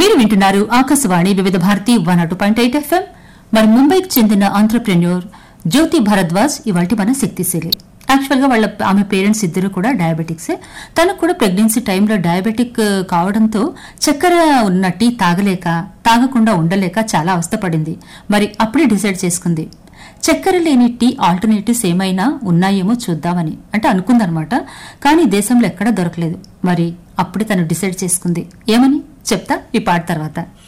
మీరు వింటున్నారు ఆకాశవాణి వివిధ భారతి వన్ అటు పాయింట్ ఎయిట్ ఎఫ్ఎం మరి ముంబైకి చెందిన ఆంటర్ప్రెన్యూర్ జ్యోతి భరద్వాజ్ ఇవాటి మన శక్తిశీలి యాక్చువల్ గా వాళ్ళ ఆమె పేరెంట్స్ ఇద్దరు కూడా డయాబెటిక్సే తనకు కూడా ప్రెగ్నెన్సీ టైంలో డయాబెటిక్ ఆ, కావడంతో చక్కెర ఉన్న టీ తాగలేక తాగకుండా ఉండలేక చాలా అవస్థపడింది మరి అప్పుడే డిసైడ్ చేసుకుంది చక్కెర లేని టీ ఆల్టర్నేటివ్స్ ఏమైనా ఉన్నాయేమో చూద్దామని అంటే అనుకుందనమాట కానీ దేశంలో ఎక్కడా దొరకలేదు మరి అప్పుడే తను డిసైడ్ చేసుకుంది ఏమని చెప్తా ఈ పాట తర్వాత